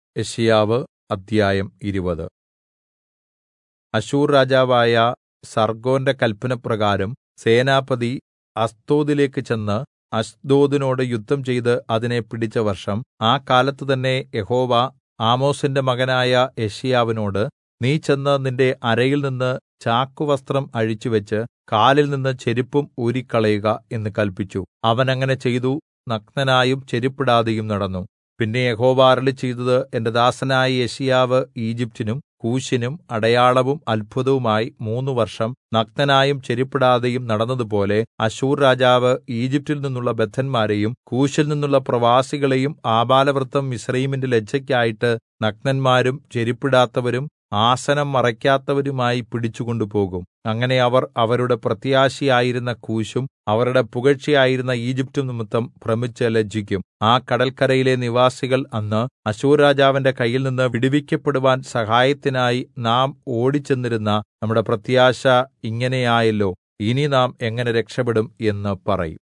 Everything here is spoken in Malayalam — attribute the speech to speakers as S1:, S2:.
S1: യെശയ്യാവ് അദ്ധ്യായം ഇരുപത് അശ്ശൂർ രാജാവായ സർഗ്ഗോന്റെ കല്പനപ്രകാരം സേനാപതി അസ്തോദിലേക്ക് ചെന്ന് അശ്ദോദിനോട് യുദ്ധം ചെയ്ത് അതിനെ പിടിച്ച വർഷം ആ കാലത്ത് തന്നെ യഹോവ ആമോസിന്റെ മകനായ യെശയ്യാവിനോട് നീ ചെന്ന് നിന്റെ അരയിൽനിന്ന് ചാക്കുവസ്ത്രം അഴിച്ചുവെച്ച് കാലിൽനിന്ന് ചെരിപ്പും ഊരിക്കളയുക എന്ന് കല്പിച്ചു അവൻ അങ്ങനെ ചെയ്തു നഗ്നനായും ചെരിപ്പിടാതെയും നടന്നു പിന്നെ യഹോവ അരുളിച്ചെയ്തത് എന്റെ ദാസനായ യെശയ്യാവ് ഈജിപ്റ്റിനും കൂശിനും അടയാളവും അത്ഭുതവുമായി മൂന്ന് വർഷം നഗ്നനായും ചെരിപ്പിടാതെയും നടന്നതുപോലെ അശ്ശൂർ രാജാവ് ഈജിപ്റ്റിൽ നിന്നുള്ള ബദ്ധന്മാരെയും കൂശിൽ നിന്നുള്ള പ്രവാസികളെയും ആബാലവൃത്തം മിസ്രയീമിന്റെ ലജ്ജയ്ക്കായിട്ട് നഗ്നന്മാരും ചെരിപ്പിടാത്തവരും ആസനം മറയ്ക്കാത്തവരുമായി പിടിച്ചുകൊണ്ടുപോകും അങ്ങനെ അവർ അവരുടെ പ്രത്യാശയായിരുന്ന കൂശും അവരുടെ പുകഴ്ചയായിരുന്ന ഈജിപ്റ്റും നിമിത്തം ഭ്രമിച്ച് ലജ്ജിക്കും ആ കടൽക്കരയിലെ നിവാസികൾ അന്ന് അശ്ശൂർ രാജാവിന്റെ കയ്യിൽനിന്ന് വിടുവിക്കപ്പെടുവാൻ സഹായത്തിനായി നാം ഓടിച്ചെന്നിരുന്ന നമ്മുടെ പ്രത്യാശ ഇങ്ങനെയായല്ലോ ഇനി നാം എങ്ങനെ രക്ഷപ്പെടും എന്ന് പറയും